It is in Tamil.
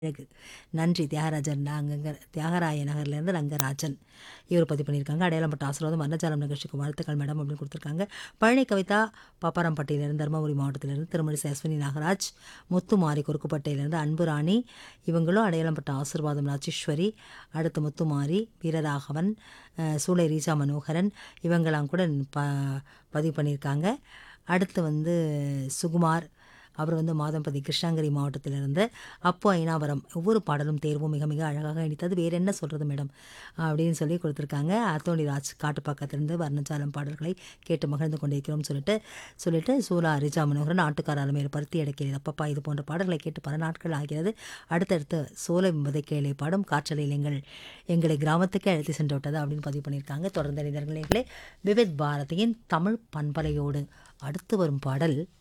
அழகு நன்றி தியாகராஜன் அங்கங்க தியாகராய நகர்லேருந்து ரங்கராஜன் இவர் பதிவு பண்ணியிருக்காங்க அடையாளப்பட்ட ஆசீர்வாதம் வர்ணஜாலம் நிகழ்ச்சிக்கு வாழ்த்துக்கள் மேடம் அப்படின்னு கொடுத்துருக்காங்க பழனி கவிதா பாப்பாரம்பட்டியிலேருந்து தருமபுரி மாவட்டத்திலேருந்து திருமணிசை அஸ்வினி நாகராஜ் முத்துமாரி குறுக்குப்பட்டையிலேருந்து அன்புராணி இவங்களும் அடையாளப்பட்ட ஆசீர்வாதம் ராஜேஸ்வரி அடுத்து முத்துமாரி வீரராகவன் அஹ், சூளை ரீஜா மனோகரன் இவங்கெல்லாம் கூட ப பதிவு பண்ணியிருக்காங்க அடுத்து வந்து சுகுமார் அவர் வந்து மாதம்பதி கிருஷ்ணகிரி மாவட்டத்திலிருந்து அப்போ ஐனாவரம் ஒவ்வொரு பாடலும் தேர்வும் மிக மிக அழகாக இனித்தது வேறு என்ன சொல்கிறது மேடம் அப்படின்னு சொல்லி கொடுத்துருக்காங்க அத்தோணி ராஜ் காட்டுப்பாக்கத்திலிருந்து வர்ணஜாலம் பாடல்களை கேட்டு மகிழ்ந்து கொண்டிருக்கிறோம் சொல்லிட்டு சொல்லிட்டு சூலா ரிஜா மனோகரன் ஆட்டுக்கார அலமையில் பருத்தி அடைக்கிறது அப்பப்பா இது போன்ற பாடல்களை கேட்டு பல நாட்கள் ஆகிறது அடுத்தடுத்து சோலை விதைக்கையிலே பாடும் காற்றலையில் எங்கள் எங்களை கிராமத்துக்கு அழைத்து சென்று விட்டது அப்படின்னு பதிவு பண்ணியிருக்காங்க தொடர்ந்து இணைந்தர்களே விவித் பாரதியின் தமிழ் பண்பலையோடு அடுத்து வரும் பாடல்